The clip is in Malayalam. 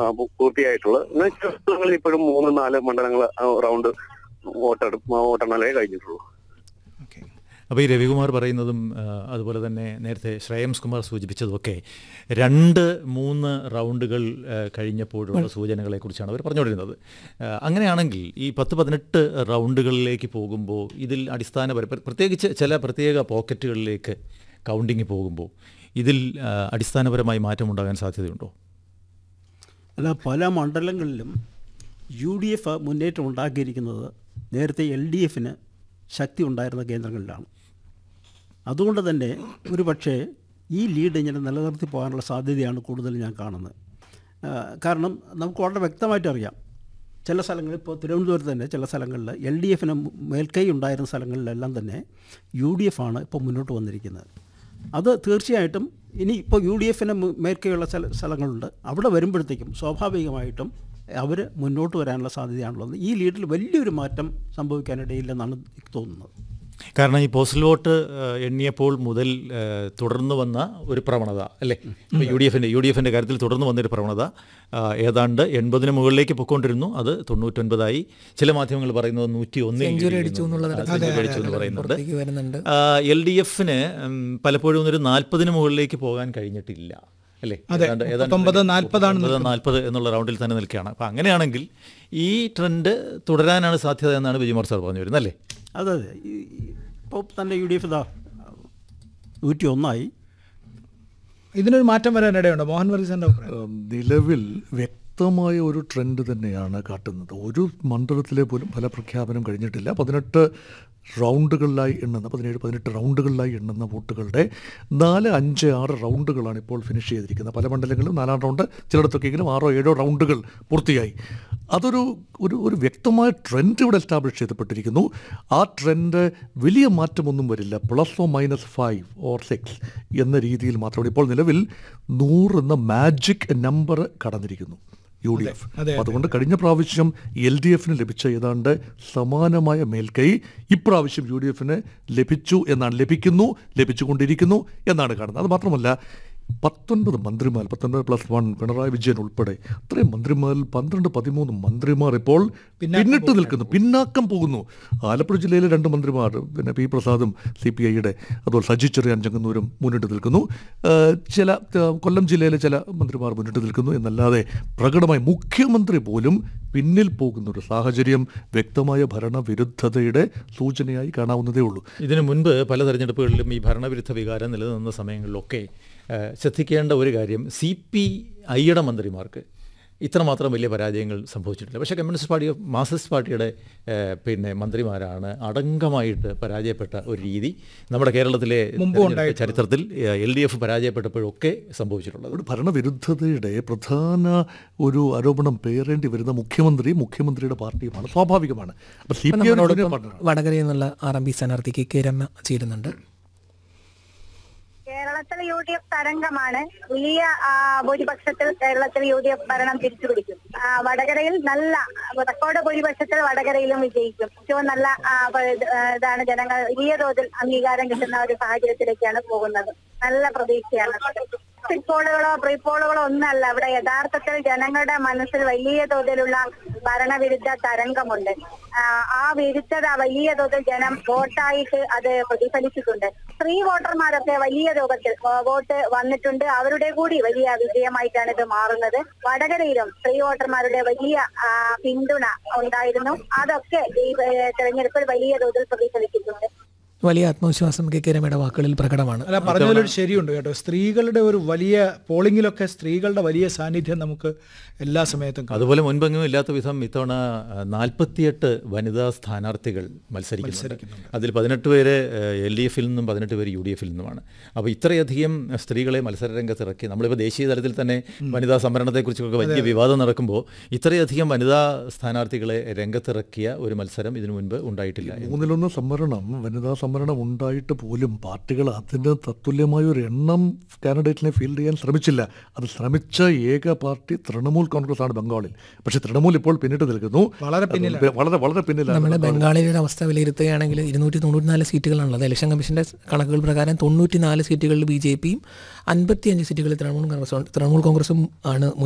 പൂ- പൂർത്തിയായിട്ടുള്ളത് എന്നാൽ ചില സ്ഥലങ്ങളിൽ ഇപ്പോഴും മൂന്ന് നാല് മണ്ഡലങ്ങൾ റൗണ്ട് വോട്ടെടുപ്പ് വോട്ടെണ്ണലേ കഴിഞ്ഞിട്ടുള്ളൂ ഓക്കെ അപ്പോൾ ഈ രവികുമാർ പറയുന്നതും ആ, അതുപോലെ തന്നെ നേരത്തെ ശ്രേയംസ് കുമാർ സൂചിപ്പിച്ചതുമൊക്കെ രണ്ട് മൂന്ന് റൗണ്ടുകൾ ആ, കഴിഞ്ഞപ്പോഴുള്ള സൂചനകളെക്കുറിച്ചാണ് അവർ പറഞ്ഞുകൊണ്ടിരുന്നത് ആ, അങ്ങനെയാണെങ്കിൽ ഈ പത്ത് പതിനെട്ട് റൗണ്ടുകളിലേക്ക് പോകുമ്പോൾ ഇതിൽ അടിസ്ഥാനപര പ്ര- പ്രത്യേകിച്ച് ചില പ്രത്യേക പോക്കറ്റുകളിലേക്ക് കൗണ്ടിങ് പോകുമ്പോൾ ഇതിൽ ആ, അടിസ്ഥാനപരമായി മാറ്റമുണ്ടാകാൻ സാധ്യതയുണ്ടോ അല്ല പല മണ്ഡലങ്ങളിലും യു ഡി എഫ് മുന്നേറ്റം ഉണ്ടാക്കിയിരിക്കുന്നത് നേരത്തെ എൽ ഡി എഫിന് ശക്തി ഉണ്ടായിരുന്ന കേന്ദ്രങ്ങളിലാണ് അതുകൊണ്ട് തന്നെ ഒരു പക്ഷേ ഈ ലീഡ് ഇങ്ങനെ നിലനിർത്തി പോകാനുള്ള സാധ്യതയാണ് കൂടുതൽ ഞാൻ കാണുന്നത് ആ, കാരണം നമുക്ക് വളരെ വ്യക്തമായിട്ട് അറിയാം ചില സ്ഥലങ്ങളിൽ ഇപ്പോൾ തിരുവനന്തപുരത്ത് തന്നെ ചില സ്ഥലങ്ങളിൽ എൽ ഡി എഫിന് മേൽക്കൈ ഉണ്ടായിരുന്ന സ്ഥലങ്ങളിലെല്ലാം തന്നെ യു ഡി എഫ് ആണ് ഇപ്പോൾ മുന്നോട്ട് വന്നിരിക്കുന്നത് അത് തീർച്ചയായിട്ടും ഇനി ഇപ്പോൾ യു ഡി എഫിന് മേൽക്കൈയുള്ള ചില സ്ഥലങ്ങളുണ്ട് അവിടെ വരുമ്പോഴത്തേക്കും സ്വാഭാവികമായിട്ടും അവർ മുന്നോട്ട് വരാനുള്ള സാധ്യതയാണുള്ളത് ഈ ലീഡിൽ വലിയൊരു മാറ്റം സംഭവിക്കാനിടയില്ലെന്നാണ് എനിക്ക് തോന്നുന്നത് കാരണം ഈ പോസ്റ്റൽ വോട്ട് ആ, എണ്ണിയപ്പോൾ മുതൽ ആ, തുടർന്ന് വന്ന ഒരു പ്രവണത അല്ലേ ഇപ്പോൾ യു ഡി എഫിൻ്റെ യു ഡി എഫിൻ്റെ കാര്യത്തിൽ തുടർന്ന് വന്നൊരു പ്രവണത ആ, ഏതാണ്ട് എൺപതിന് മുകളിലേക്ക് പൊയ്ക്കൊണ്ടിരുന്നു അത് തൊണ്ണൂറ്റൊൻപതായി ചില മാധ്യമങ്ങൾ പറയുന്നത് നൂറ്റി ഒന്നിൽ സെഞ്ചുറി അടിച്ചു എന്നുള്ള സെഞ്ചുറി അടിച്ചു എന്ന് പറയുന്നുണ്ട് പുറത്തേക്ക് വരുന്നുണ്ട് എൽ ഡി എഫിന് പലപ്പോഴും ഒരു നാൽപ്പതിന് മുകളിലേക്ക് പോകാൻ കഴിഞ്ഞിട്ടില്ല അല്ലേ ഏതാണ്ട് ഏതാണ്ട് മുപ്പത്തൊമ്പത്, നാൽപ്പതാണ് മുപ്പത്തൊമ്പത്, നാൽപ്പത് എന്നുള്ള റൗണ്ടിൽ തന്നെ നിൽക്കുകയാണ് അപ്പം അങ്ങനെയാണെങ്കിൽ ഈ ട്രെൻഡ് തുടരാനാണ് സാധ്യത എന്നാണ് ബിജുമാർ സാർ പറഞ്ഞു വരുന്നത് അല്ലേ അതെ അതെ ഇപ്പോൾ തന്നെ യു ഡി എഫ് ഇതാ നൂറ്റി ഒന്നായി ഇതിനൊരു മാറ്റം വരാനിടയുണ്ടോ മോഹൻ വർഗീസിന്റെ അഭിപ്രായം ഏഹ് നിലവിൽ വ്യക്തമായ ഒരു ട്രെൻഡ് തന്നെയാണ് കാട്ടുന്നത് ഒരു മണ്ഡലത്തിലെ പോലും ഫലപ്രഖ്യാപനം കഴിഞ്ഞിട്ടില്ല പതിനെട്ട് റൗണ്ടുകളിലായി എണ്ണുന്ന പതിനേഴ് പതിനെട്ട് റൗണ്ടുകളിലായി എണ്ണുന്ന വോട്ടുകളുടെ നാല് അഞ്ച് ആറ് റൗണ്ടുകളാണ് ഇപ്പോൾ ഫിനിഷ് ചെയ്തിരിക്കുന്നത് പല മണ്ഡലങ്ങളിലും നാലാം റൗണ്ട് ചിലയിടത്തൊക്കെയെങ്കിലും ആറോ ഏഴോ റൗണ്ടുകൾ പൂർത്തിയായി അതൊരു ഒരു ഒരു വ്യക്തമായ ട്രെൻഡ് ഇവിടെ എസ്റ്റാബ്ലിഷ് ചെയ്യപ്പെട്ടിരിക്കുന്നു ആ ട്രെൻഡ് വലിയ മാറ്റമൊന്നും വരില്ല plus or minus five or six എന്ന രീതിയിൽ മാത്രമാണ് ഇപ്പോൾ നിലവിൽ നൂറ് എന്ന മാജിക് നമ്പർ കടന്നിരിക്കുന്നു യു ഡി എഫ് അതെ, അതുകൊണ്ട് കഴിഞ്ഞ പ്രാവശ്യം എൽ ഡി എഫിന് ലഭിച്ച ഏതാണ്ട് സമാനമായ മേൽക്കൈ ഇപ്രാവശ്യം യു ഡി എഫിന് ലഭിച്ചു എന്നാണ് ലഭിക്കുന്നു ലഭിച്ചുകൊണ്ടിരിക്കുന്നു എന്നാണ് കാണുന്നത് അത് മാത്രമല്ല പത്തൊൻപത് മന്ത്രിമാർ പത്തൊൻപത് പ്ലസ് വൺ പിണറായി വിജയൻ ഉൾപ്പെടെ അത്രയും മന്ത്രിമാരിൽ പന്ത്രണ്ട് പതിമൂന്ന് മന്ത്രിമാർ ഇപ്പോൾ പിന്നിട്ട് നിൽക്കുന്നു പിന്നാക്കം പോകുന്നു ആലപ്പുഴ ജില്ലയിലെ രണ്ട് മന്ത്രിമാർ പിന്നെ പി പ്രസാദും സി പി ഐയുടെ അതുപോലെ സജി ചെറിയാൻ ചെങ്ങന്നൂരും മുന്നിട്ട് നിൽക്കുന്നു ആ, ചില ആ, കൊല്ലം ജില്ലയിലെ ചില മന്ത്രിമാർ മുന്നിട്ട് നിൽക്കുന്നു എന്നല്ലാതെ പ്രകടമായി മുഖ്യമന്ത്രി പോലും പിന്നിൽ പോകുന്ന ഒരു സാഹചര്യം വ്യക്തമായ ഭരണവിരുദ്ധതയുടെ സൂചനയായി കാണാവുന്നതേ ഉള്ളൂ ഇതിനു മുൻപ് പല തെരഞ്ഞെടുപ്പുകളിലും ഈ ഭരണവിരുദ്ധ വികാരം നിലനിന്ന സമയങ്ങളിലൊക്കെ ആ, ശ്രദ്ധിക്കേണ്ട ഒരു കാര്യം സി പി ഐയുടെ മന്ത്രിമാർക്ക് ഇത്രമാത്രം വലിയ പരാജയങ്ങൾ സംഭവിച്ചിട്ടില്ല പക്ഷേ കമ്മ്യൂണിസ്റ്റ് പാർട്ടി മാർക്സിസ്റ്റ് പാർട്ടിയുടെ ആ, പിന്നെ മന്ത്രിമാരാണ് അടങ്കമായിട്ട് പരാജയപ്പെട്ട ഒരു രീതി നമ്മുടെ കേരളത്തിലെ തെരഞ്ഞെടുപ്പ് ചരിത്രത്തിൽ എൽ ഡി എഫ് പരാജയപ്പെട്ടപ്പോഴൊക്കെ സംഭവിച്ചിട്ടുള്ളത് ഒരു ഭരണവിരുദ്ധതയുടെ പ്രധാന ഒരു ആരോപണം പേരേണ്ടി വരുന്ന മുഖ്യമന്ത്രി മുഖ്യമന്ത്രിയുടെ പാർട്ടിയുമാണ് സ്വാഭാവികമാണ് അപ്പൊ സി ഇപ്പം പി നമ്മളോടൊപ്പം വടകരയിൽ നിന്നുള്ള ആർ എം പി സ്ഥാനാർത്ഥി കെ കെ രമ ചേരുന്നുണ്ട് കേരളത്തിൽ യു ഡി എഫ് തരംഗമാണ് വലിയ ആ, ഭൂരിപക്ഷത്തിൽ കേരളത്തിൽ യു ഡി എഫ് ഭരണം തിരിച്ചുപിടിക്കും ആ, വടകരയിൽ നല്ല റെക്കോർഡ് ഭൂരിപക്ഷത്തിൽ വടകരയിലും വിജയിക്കും ഏറ്റവും നല്ല ആ, പ- ഇത്, ആ, ഇതാണ് ജനങ്ങൾ വലിയ തോതിൽ അംഗീകാരം കിട്ടുന്ന ഒരു സാഹചര്യത്തിലേക്കാണ് പോകുന്നത് നല്ല പ്രതീക്ഷയാണ് എക്സിറ്റ് പോളുകളോ പ്രീ പോളുകളോ ഒന്നല്ല ഇവിടെ യഥാർത്ഥത്തിൽ ജനങ്ങളുടെ മനസ്സിൽ വലിയ തോതിലുള്ള ഭരണവിരുദ്ധ തരംഗമുണ്ട് ആ, ആ വിരുദ്ധത വലിയ തോതിൽ ജനം വോട്ടായിട്ട് അത് പ്രതിഫലിച്ചിട്ടുണ്ട് സ്ത്രീ വോട്ടർമാരൊക്കെ വലിയ രൂപത്തിൽ ആ, വോട്ട് വന്നിട്ടുണ്ട് അവരുടെ കൂടി വലിയ വിജയമായിട്ടാണ് ഇത് മാറുന്നത് വടകരയിലും സ്ത്രീ വോട്ടർമാരുടെ വലിയ ആ, പിന്തുണ ഉണ്ടായിരുന്നു അതൊക്കെ ഈ ഏ, തെരഞ്ഞെടുപ്പിൽ വലിയ തോതിൽ പ്രതിഫലിച്ചിട്ടുണ്ട് വലിയ ആത്മവിശ്വാസം കെ കെ രമയുടെ വാക്കുകളിൽ പ്രകടമാണ് അല്ല പറഞ്ഞതിലൊരു ശരിയുണ്ട് കേട്ടോ സ്ത്രീകളുടെ ഒരു വലിയ പോളിംഗിലൊക്കെ സ്ത്രീകളുടെ വലിയ സാന്നിധ്യം നമുക്ക് എല്ലാ സമയത്തും കാണാം. അതുപോലെ മുൻപെങ്ങും ഇല്ലാത്ത വിധം ഇത്തവണ നാൽപ്പത്തിയെട്ട് വനിതാ സ്ഥാനാർത്ഥികൾ മത്സരിക്കുന്നുണ്ട് അതിൽ പതിനെട്ട് പേര് എൽ ഡി എഫിൽ നിന്നും പതിനെട്ട് പേര് യു ഡി എഫിൽ നിന്നുമാണ് അപ്പോൾ ഇത്രയധികം സ്ത്രീകളെ മത്സര രംഗത്ത് ഇറക്കി നമ്മളിപ്പോൾ ദേശീയ തലത്തിൽ തന്നെ വനിതാ സംവരണത്തെക്കുറിച്ചൊക്കെ വലിയ വിവാദം നടക്കുമ്പോൾ ഇത്രയധികം വനിതാ സ്ഥാനാർത്ഥികളെ രംഗത്തിറക്കിയ ഒരു മത്സരം ഇതിനു മുൻപ് ഉണ്ടായിട്ടില്ല മൂന്നിലൊന്ന് സംവരണം വനിതാ സംവരണം ഉണ്ടായിട്ട് പോലും പാർട്ടികൾ അതിന് തത്തുല്യമായ ഒരു എണ്ണം കാൻഡിഡേറ്റിനെ ഫീൽഡ് ചെയ്യാൻ ശ്രമിച്ചില്ല അത് ശ്രമിച്ച ഏക പാർട്ടി തൃണമൂൽ കോൺഗ്രസ് ആണ് ബംഗാളിൽ പക്ഷേ തൃണമൂൽ ഇപ്പോൾ പിന്നിട്ട് നിൽക്കുന്നു വളരെ അത് വളരെ വളരെ പിന്നിലാണ് നമ്മൾ ബംഗാളിലെ ഒരു അവസ്ഥ വിലയിരുത്തുകയാണെങ്കിൽ ഇരുന്നൂറ്റി തൊണ്ണൂറ്റിനാല് സീറ്റുകളാണുള്ളത് ഇലക്ഷൻ കമ്മീഷന്റെ കണക്കുകൾ പ്രകാരം തൊണ്ണൂറ്റിനാല് സീറ്റുകളിൽ ബി ജെ പിയും അൻപത്തിയഞ്ച് സീറ്റുകളിൽ തൃണമൂൽ കോൺഗ്രസും തൃണമൂൽ കോൺഗ്രസും ആണ്